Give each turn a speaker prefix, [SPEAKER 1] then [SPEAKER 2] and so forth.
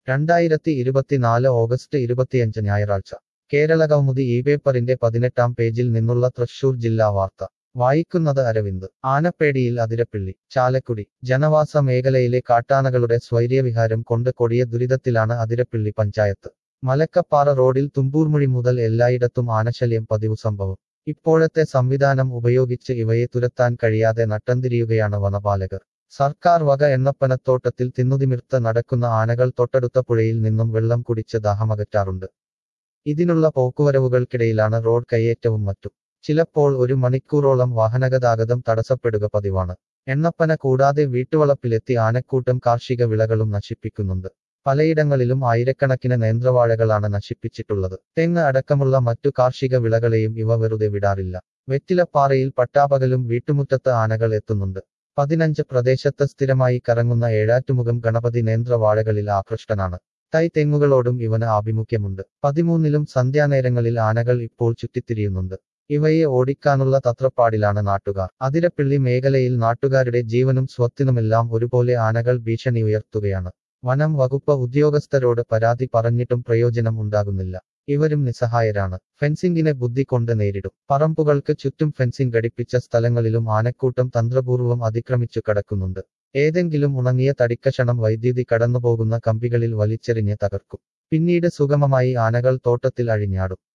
[SPEAKER 1] രണ്ടായിരത്തി ഇരുപത്തിനാല് ഓഗസ്റ്റ് ഇരുപത്തിയഞ്ച് ഞായറാഴ്ച കേരള കൗമുദി ഈ പേപ്പറിന്റെ പതിനെട്ടാം പേജിൽ നിന്നുള്ള തൃശൂർ ജില്ലാ വാർത്ത വായിക്കുന്നത് അരവിന്ദ് ആനപ്പേടിയിൽ അതിരപ്പിള്ളി ചാലക്കുടി ജനവാസ മേഖലയിലെ കാട്ടാനകളുടെ സ്വൈര്യവിഹാരം കൊണ്ട് കൊടിയ ദുരിതത്തിലാണ് അതിരപ്പിള്ളി പഞ്ചായത്ത് മലക്കപ്പാറ റോഡിൽ തുമ്പൂർമുഴി മുതൽ എല്ലായിടത്തും ആനശല്യം പതിവ് സംഭവം ഇപ്പോഴത്തെ സംവിധാനം ഉപയോഗിച്ച് ഇവയെ തുരത്താൻ കഴിയാതെ നട്ടംതിരിയുകയാണ് വനപാലകർ സർക്കാർ വക എണ്ണപ്പനത്തോട്ടത്തിൽ തിന്നുതിമിർത്ത് നടക്കുന്ന ആനകൾ തൊട്ടടുത്ത പുഴയിൽ നിന്നും വെള്ളം കുടിച്ച് ദാഹമകറ്റാറുണ്ട് ഇതിനുള്ള പോക്കുവരവുകൾക്കിടയിലാണ് റോഡ് കയ്യേറ്റവും മറ്റും ചിലപ്പോൾ ഒരു മണിക്കൂറോളം വാഹനഗതാഗതം തടസ്സപ്പെടുക പതിവാണ് എണ്ണപ്പന കൂടാതെ വീട്ടുവളപ്പിലെത്തി ആനക്കൂട്ടം കാർഷിക വിളകളും നശിപ്പിക്കുന്നുണ്ട് പലയിടങ്ങളിലും ആയിരക്കണക്കിന് നേന്ത്രവാഴകളാണ് നശിപ്പിച്ചിട്ടുള്ളത് തെങ്ങ് അടക്കമുള്ള മറ്റു കാർഷിക വിളകളെയും ഇവ വെറുതെ വിടാറില്ല വെറ്റിലപ്പാറയിൽ പട്ടാപകലും വീട്ടുമുറ്റത്ത് ആനകൾ എത്തുന്നുണ്ട് പതിനഞ്ച് പ്രദേശത്ത് സ്ഥിരമായി കറങ്ങുന്ന ഏഴാറ്റുമുഖം ഗണപതി നേന്ത്രവാഴകളിൽ ആകൃഷ്ടനാണ് തൈ തെങ്ങുകളോടും ഇവന് ആഭിമുഖ്യമുണ്ട് പതിമൂന്നിലും സന്ധ്യാനേരങ്ങളിൽ ആനകൾ ഇപ്പോൾ ചുറ്റിത്തിരിയുന്നുണ്ട് ഇവയെ ഓടിക്കാനുള്ള തത്രപ്പാടിലാണ് നാട്ടുകാർ അതിരപ്പിള്ളി മേഖലയിൽ നാട്ടുകാരുടെ ജീവനും സ്വത്തിനുമെല്ലാം ഒരുപോലെ ആനകൾ ഭീഷണി ഉയർത്തുകയാണ് വനം വകുപ്പ് ഉദ്യോഗസ്ഥരോട് പരാതി പറഞ്ഞിട്ടും പ്രയോജനം ഉണ്ടാകുന്നില്ല ഇവരും നിസ്സഹായരാണ് ഫെൻസിംഗിനെ ബുദ്ധി കൊണ്ട് നേരിടും പറമ്പുകൾക്ക് ചുറ്റും ഫെൻസിംഗ് ഘടിപ്പിച്ച സ്ഥലങ്ങളിലും ആനക്കൂട്ടം തന്ത്രപൂർവ്വം അതിക്രമിച്ചു കടക്കുന്നുണ്ട് ഏതെങ്കിലും ഉണങ്ങിയ തടിക്കഷണം വൈദ്യുതി കടന്നുപോകുന്ന കമ്പികളിൽ വലിച്ചെറിഞ്ഞ് തകർക്കും പിന്നീട് സുഗമമായി ആനകൾ തോട്ടത്തിൽ അഴിഞ്ഞാടും